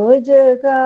ജഗാ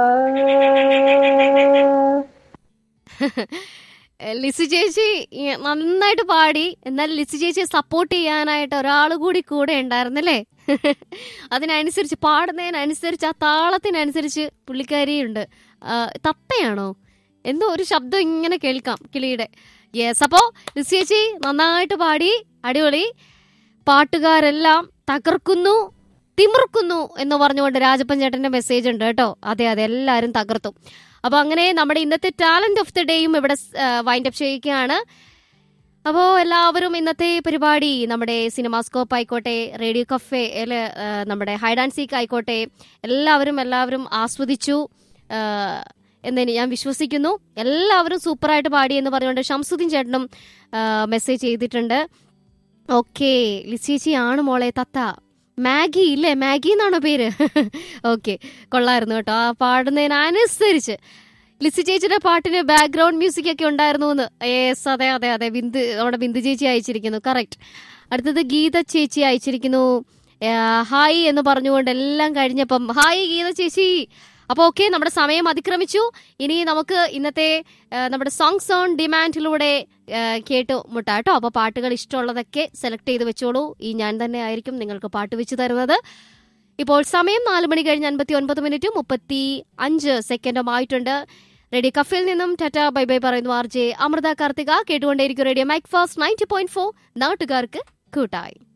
ലിസി ചേച്ചി ഈ നന്നായിട്ട് പാടി എന്നാൽ ലിസി ചേച്ചിയെ സപ്പോർട്ട് ചെയ്യാനായിട്ട് ഒരാൾ കൂടി കൂടെ ഉണ്ടായിരുന്നല്ലേ അതിനനുസരിച്ച് പാടുന്നതിനനുസരിച്ച് ആ താളത്തിനനുസരിച്ച് പുള്ളിക്കാരിയുണ്ട് ആ, തത്തയാണോ എന്തോ ഒരു ശബ്ദം ഇങ്ങനെ കേൾക്കാം കിളിയുടെ യെസ് അപ്പോ ലിസി ചേച്ചി നന്നായിട്ട് പാടി അടിപൊളി പാട്ടുകാരെല്ലാം തകർക്കുന്നു തിമിർക്കുന്നു എന്ന് പറഞ്ഞുകൊണ്ട് രാജപ്പൻ ചേട്ടന്റെ മെസ്സേജ് ഉണ്ട് കേട്ടോ അതെ അതെ എല്ലാവരും തകർത്തു അപ്പൊ അങ്ങനെ നമ്മുടെ ഇന്നത്തെ ടാലന്റ് ഓഫ് ദി ഡേയും ഇവിടെ വൈൻഡ് അപ്പ് ചെയ്യുകയാണ് അപ്പോൾ എല്ലാവരും ഇന്നത്തെ പരിപാടി നമ്മുടെ സിനിമാസ്കോപ്പ് ആയിക്കോട്ടെ റേഡിയോ കഫേ അല്ലെ നമ്മുടെ ഹൈഡ് ആൻഡ് സീക്ക് ആയിക്കോട്ടെ എല്ലാവരും എല്ലാവരും ആസ്വദിച്ചു ആ, എന്നെനി ഞാൻ വിശ്വസിക്കുന്നു എല്ലാവരും സൂപ്പറായിട്ട് പാടി എന്ന് പറഞ്ഞുകൊണ്ട് ഷംസുദ്ദീൻ ചേട്ടനും മെസ്സേജ് ചെയ്തിട്ടുണ്ട് ഓക്കെ ലിച്ചേച്ചി ആണ് മോളെ തത്ത മാഗി ഇല്ലേ മാഗി എന്നാണോ പേര് ഓക്കെ കൊള്ളായിരുന്നു കേട്ടോ ആ പാടുന്നതിനനുസരിച്ച് ലിസി ചേച്ചിയുടെ പാട്ടിന് ബാക്ക്ഗ്രൗണ്ട് മ്യൂസിക് ഒക്കെ ഉണ്ടായിരുന്നു എന്ന് യെസ് അതെ അതെ അതെ ബിന്ദു നമ്മുടെ ബിന്ദു ചേച്ചി അയച്ചിരിക്കുന്നു കറക്റ്റ് അടുത്തത് ഗീത ചേച്ചി അയച്ചിരിക്കുന്നു ആ, ഹായ് എന്ന് പറഞ്ഞുകൊണ്ട് എല്ലാം കഴിഞ്ഞപ്പം ഹായ് ഗീത ചേച്ചി അപ്പോൾ ഓക്കെ നമ്മുടെ സമയം അതിക്രമിച്ചു ഇനി നമുക്ക് ഇന്നത്തെ ആ, നമ്മുടെ സോങ്സ് ഓൺ ഡിമാൻഡിലൂടെ ആ, കേട്ട് മുട്ടാം കേട്ടോ അപ്പോൾ പാട്ടുകൾ ഇഷ്ടമുള്ളതൊക്കെ സെലക്ട് ചെയ്ത് വെച്ചോളൂ ഈ ഞാൻ തന്നെ ആയിരിക്കും നിങ്ങൾക്ക് പാട്ട് വെച്ച് തരുന്നത് ഇപ്പോൾ സമയം നാല് മണി കഴിഞ്ഞ് അൻപത്തി ഒൻപത് മിനിറ്റ് മുപ്പത്തി അഞ്ച് സെക്കൻഡും ആയിട്ടുണ്ട് റേഡിയോ കഫിൽ നിന്നും ടാറ്റ ബൈ ബൈ പറയുന്നു ആർ ജെ അമൃത കാർത്തിക കേട്ടുകൊണ്ടേയിരിക്കും radio mike fast ninety point four നാട്ടുകാർക്ക് കൂട്ടായി